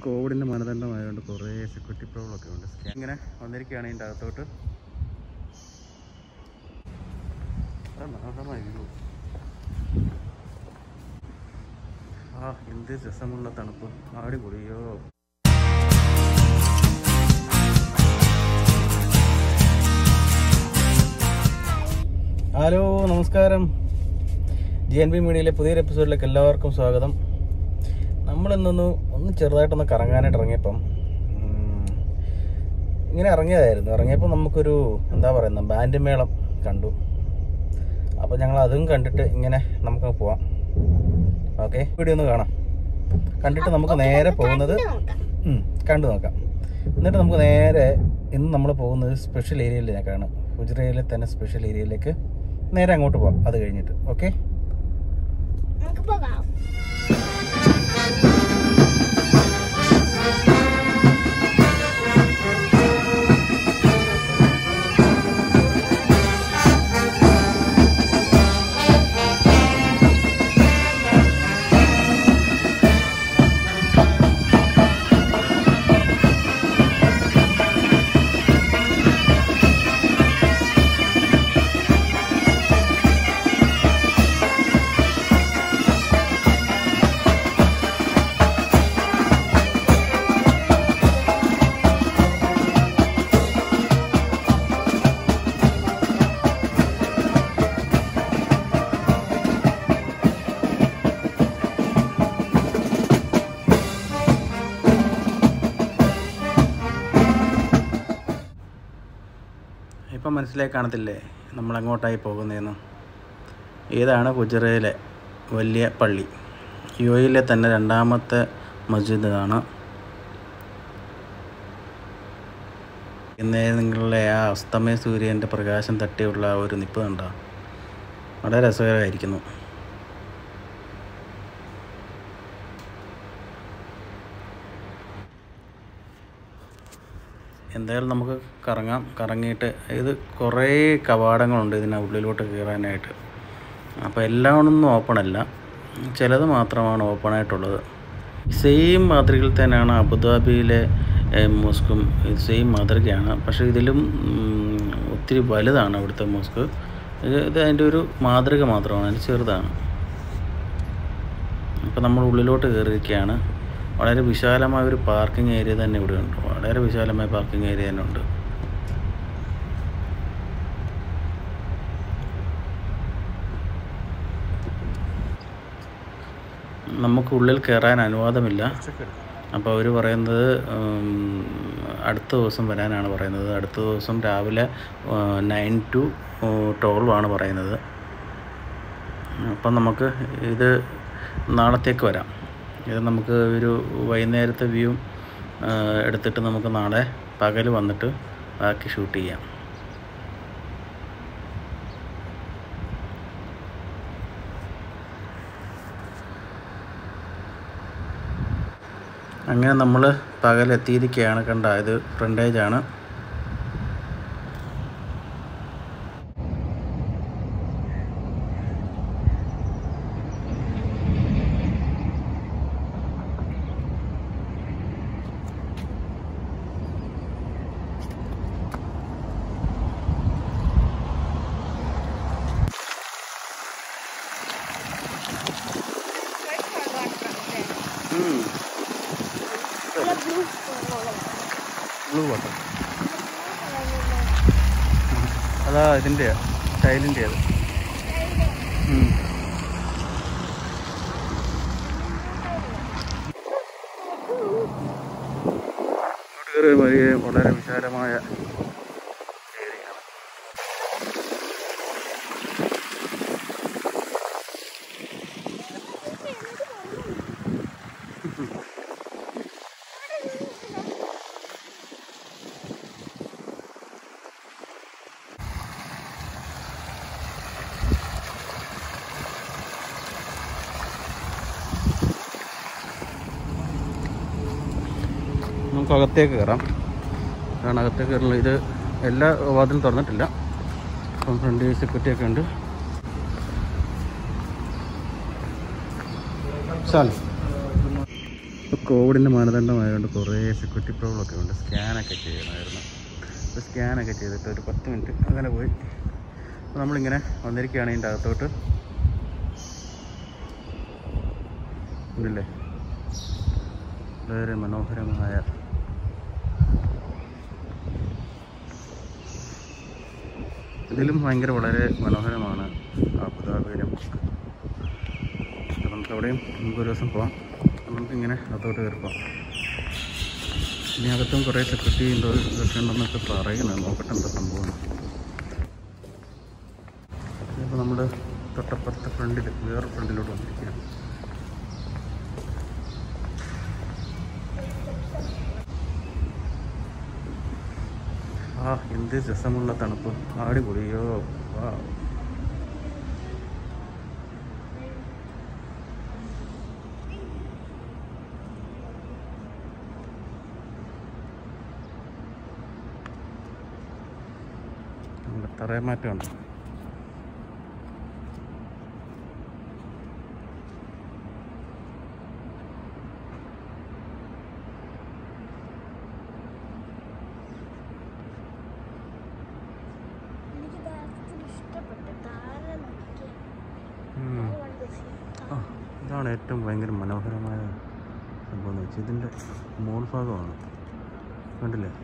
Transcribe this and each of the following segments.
കോവിഡിൻ്റെ മാനദണ്ഡമായതുകൊണ്ട് കുറേ security problem ഒക്കെ ഉണ്ട് സ്കാൻ ഇങ്ങനെ വന്നിരിക്കുകയാണ് ഇതിൻ്റെ അകത്തോട്ട് ആ, മനോഹരമായ view. ആ എന്ത് രസമുള്ള തണുപ്പ് അടിപൊളിയോ ഹലോ നമസ്കാരം ജി എൻ ബി മീഡിയയിലെ പുതിയൊരു എപ്പിസോഡിലേക്ക് എല്ലാവർക്കും സ്വാഗതം നമ്മളിന്നൊന്ന് ഒന്ന് ചെറുതായിട്ടൊന്ന് കറങ്ങാനായിട്ട് ഇറങ്ങിയപ്പം ഉം, ഇങ്ങനെ ഇറങ്ങിയതായിരുന്നു ഇറങ്ങിയപ്പോൾ നമുക്കൊരു എന്താ പറയുന്നത് ബാൻഡ് മേളം കണ്ടു അപ്പോൾ ഞങ്ങൾ അതും കണ്ടിട്ട് ഇങ്ങനെ നമുക്ക് പോവാം ഓക്കെ വീഡിയോ ഒന്ന് കാണാം കണ്ടിട്ട് നമുക്ക് നേരെ പോകുന്നത് ഉം, കണ്ടു നോക്കാം എന്നിട്ട് നമുക്ക് നേരെ ഇന്ന് നമ്മൾ പോകുന്നത് സ്പെഷ്യൽ ഏരിയയിലേക്കാണ് ഗുജറയിലെ തന്നെ സ്പെഷ്യൽ ഏരിയയിലേക്ക് നേരെ അങ്ങോട്ട് പോവാം അത് കഴിഞ്ഞിട്ട് ഓക്കെ നമുക്ക് പോകാം ഇപ്പം മനസ്സിലായി കാണത്തില്ലേ നമ്മൾ എങ്ങോട്ടായി പോകുന്നതെന്ന് ഇതാണ് ഗുജറയിലെ വലിയ പള്ളി യു എയിലെ തന്നെ രണ്ടാമത്തെ മസ്ജിദാണ് ഇന്നേ നിങ്ങളുടെ ആ അസ്തമയ സൂര്യൻ്റെ പ്രകാശം തട്ടിയുള്ള ആ ഒരു നിപ്പ് കണ്ടോ വളരെ രസകരമായിരിക്കുന്നു എന്തായാലും നമുക്ക് കറങ്ങാം കറങ്ങിയിട്ട് ഇത് കുറേ കവാടങ്ങളുണ്ട് ഇതിന് ഉള്ളിലോട്ട് കയറാനായിട്ട് അപ്പോൾ എല്ലാം ഒന്നും ഓപ്പൺ അല്ല ചിലത് മാത്രമാണ് ഓപ്പൺ ആയിട്ടുള്ളത് സെയിം മാതൃകയിൽ തന്നെയാണ് അബുദാബിയിലെ ഏഹ്, മോസ്കും സെയിം മാതൃകയാണ് പക്ഷേ ഇതിലും ഉം, ഒത്തിരി വലുതാണ് അവിടുത്തെ മോസ്ക് ഇത് ഇത് അതിൻ്റെ ഒരു മാതൃക മാത്രമാണ് അതിന് ചെറുതാണ് അപ്പോൾ നമ്മൾ ഉള്ളിലോട്ട് കയറിയിരിക്കുകയാണ് വളരെ വിശാലമായ ഒരു പാർക്കിംഗ് ഏരിയ തന്നെ ഇവിടെ ഉണ്ട് വളരെ വിശാലമായ പാർക്കിംഗ് ഏരിയ തന്നെ ഉണ്ട് നമുക്ക് ഉള്ളിൽ കയറാൻ അനുവാദമില്ല അപ്പോൾ അവർ പറയുന്നത് ഉം, അടുത്ത ദിവസം വരാനാണ് പറയുന്നത് അടുത്ത ദിവസം രാവിലെ നയൻ ടു ട്വൽവ് ആണ് പറയുന്നത് അപ്പം നമുക്ക് ഇത് നാളത്തേക്ക് വരാം ഇത് നമുക്ക് ഒരു വൈകുന്നേരത്തെ വ്യൂ എടുത്തിട്ട് നമുക്ക് നാളെ പകൽ വന്നിട്ട് ബാക്കി ഷൂട്ട് ചെയ്യാം അങ്ങനെ നമ്മൾ പകലെത്തിയിരിക്കുകയാണ് കണ്ട ഇത് ഫ്രണ്ടേജാണ് ബ്ലൂ വാട്ടർ അതാ ഇതിൻ്റെ ടൈലിൻ്റെ അത് ഉം. ഇങ്ങോട്ട് കയറി വലിയ വളരെ വിശാലമായ ഏരിയയാണ് നമുക്ക് അകത്തേക്ക് കയറാം കാരണം അകത്തേക്ക് കയറുള്ള ഇത് എല്ലാ വാതിലും തുറന്നിട്ടില്ല അപ്പം ഫ്രണ്ട് സെക്യൂരിറ്റി ഒക്കെ ഉണ്ട് ചാൽ ഇപ്പോൾ കോവിഡിൻ്റെ മാനദണ്ഡമായതുകൊണ്ട് കുറേ സെക്യൂരിറ്റി പ്രോബ്ലം ഒക്കെ ഉണ്ട് സ്കാനൊക്കെ ചെയ്യണമായിരുന്നു അപ്പോൾ സ്കാനൊക്കെ ചെയ്തിട്ട് ഒരു പത്ത് മിനിറ്റ് അങ്ങനെ പോയി അപ്പോൾ നമ്മളിങ്ങനെ വന്നിരിക്കുകയാണ് ഇതിൻ്റെ അകത്തോട്ട് ഉണ്ടല്ലേ വളരെ മനോഹരമായ ഇതിലും ഭയങ്കര വളരെ മനോഹരമാണ് അബുദാബിയിലും അപ്പോൾ നമുക്ക് അവിടെയും നമുക്ക് ഒരു ദിവസം പോവാം അപ്പോൾ നമുക്കിങ്ങനെ അകത്തോട്ട് കയറി പോവാം ഇനി അകത്തും കുറേ സെക്യൂരിറ്റി ഉണ്ടോ ഇതൊക്കെ ഉണ്ടെന്നൊക്കെ പറയുന്നത് നോക്കട്ടെ എന്താ സംഭവം ഇപ്പോൾ നമ്മൾ തൊട്ടപ്പുറത്തെ ഫ്രണ്ടിൽ വേറെ ഫ്രണ്ടിലോട്ട് വന്നിരിക്കുകയാണ് ആ എന്ത് രസമുള്ള തണുപ്പ് അടിപൊളിയോ വാ നമ്മുടെ തറയമാറ്റമുണ്ട് എനിക്ക് യഥാർത്ഥത്തിൽ ഇഷ്ടപ്പെട്ടു താഴെ നോക്കിയ ഉം. ആ ഇതാണ് ഏറ്റവും ഭയങ്കര മനോഹരമായ സംഭവം എന്ന് വെച്ചാൽ ഇതിൻ്റെ മോൾ ഭാഗമാണ് കണ്ടില്ലേ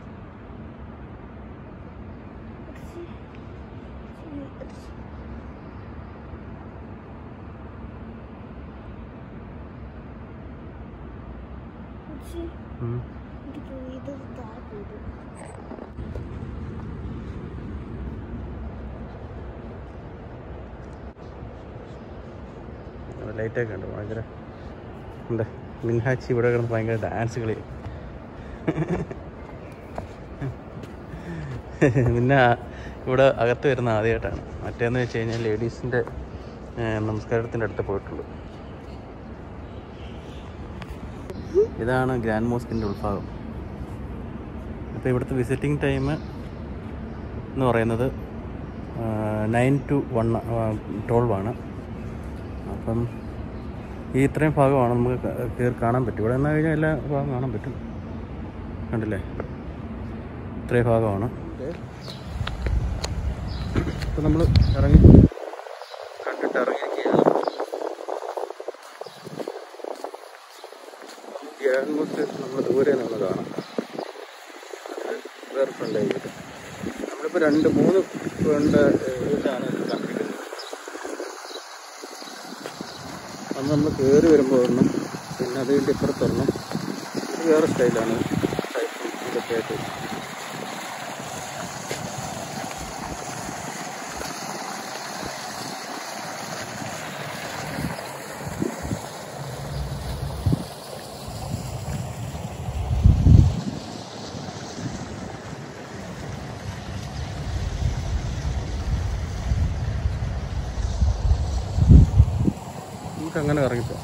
ഉം. എനിക്ക് ഇത് താഴെ പോയത് ലൈറ്റൊക്കെ ഉണ്ട് ഭയങ്കര ഉണ്ട് മിൻഹാച്ചി ഇവിടെ കിടന്ന് ഭയങ്കര ഡാൻസ് കളി പിന്നെ ഇവിടെ അകത്ത് വരുന്ന ആദ്യമായിട്ടാണ് മറ്റേന്ന് വെച്ച് കഴിഞ്ഞാൽ ലേഡീസിൻ്റെ നമസ്കാരത്തിൻ്റെ അടുത്ത് പോയിട്ടുള്ളൂ ഇതാണ് ഗ്രാൻഡ് മോസ്കിൻ്റെ ഉത്ഭാഗം അപ്പോൾ ഇവിടുത്തെ വിസിറ്റിംഗ് ടൈം എന്ന് പറയുന്നത് നയൻ ടു വൺ ട്വൽവ് ആണ് അപ്പം ഈ ഇത്രയും ഭാഗമാണ് നമുക്ക് ക- കയറി കാണാൻ പറ്റും ഇവിടെ നിന്ന് കഴിഞ്ഞാൽ എല്ലാ ഭാഗം കാണാൻ പറ്റും കണ്ടില്ലേ ഇത്രയും ഭാഗമാണ് ഇപ്പം നമ്മൾ ഇറങ്ങി കണ്ടിട്ട് ഇറങ്ങിയിരിക്കുകയാണ് ഗ്രാൻഡ്മുക്ക് നമ്മൾ ദൂരെ നിന്ന് കാണാം അത് വേറെ ഫ്രണ്ട് ആയിട്ട് നമ്മളിപ്പോൾ രണ്ട് മൂന്ന് ഫ്രണ്ട് ഇതാണ് കണ്ടിരിക്കുന്നത് അന്ന് നമ്മൾ കയറി വരുമ്പോൾ ഒരെണ്ണം പിന്നെ അത് കഴിഞ്ഞ് ഇപ്പുറത്തൊരെണ്ണം ഇത് വേറെ സ്റ്റൈലാണ് ടൈപ്പും ഇതൊക്കെ ആയിട്ട് നമുക്ക് അങ്ങനെ ഇറങ്ങിപ്പോ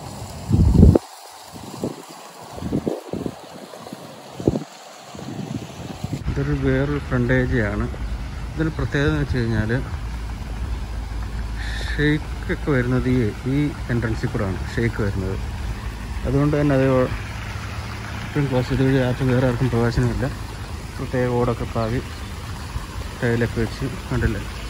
ഇതൊരു വേറൊരു ഫ്രണ്ടേജിയാണ് ഇതിൽ പ്രത്യേകത എന്ന് വെച്ച് കഴിഞ്ഞാൽ ഷെയ്ക്കൊക്കെ വരുന്നത് ഈ ഈ എൻട്രൻസിൽ കൂടെയാണ് ഷെയ്ക്ക് വരുന്നത് അതുകൊണ്ട് തന്നെ അത് ഇത്രയും ക്ലോസ് ചെയ്ത് വഴി ആർക്കും വേറെ ആർക്കും പ്രവേശനമില്ല പ്രത്യേക ഓടൊക്കെ പാകി ടൈലൊക്കെ വെച്ച് കണ്ടില്ലേ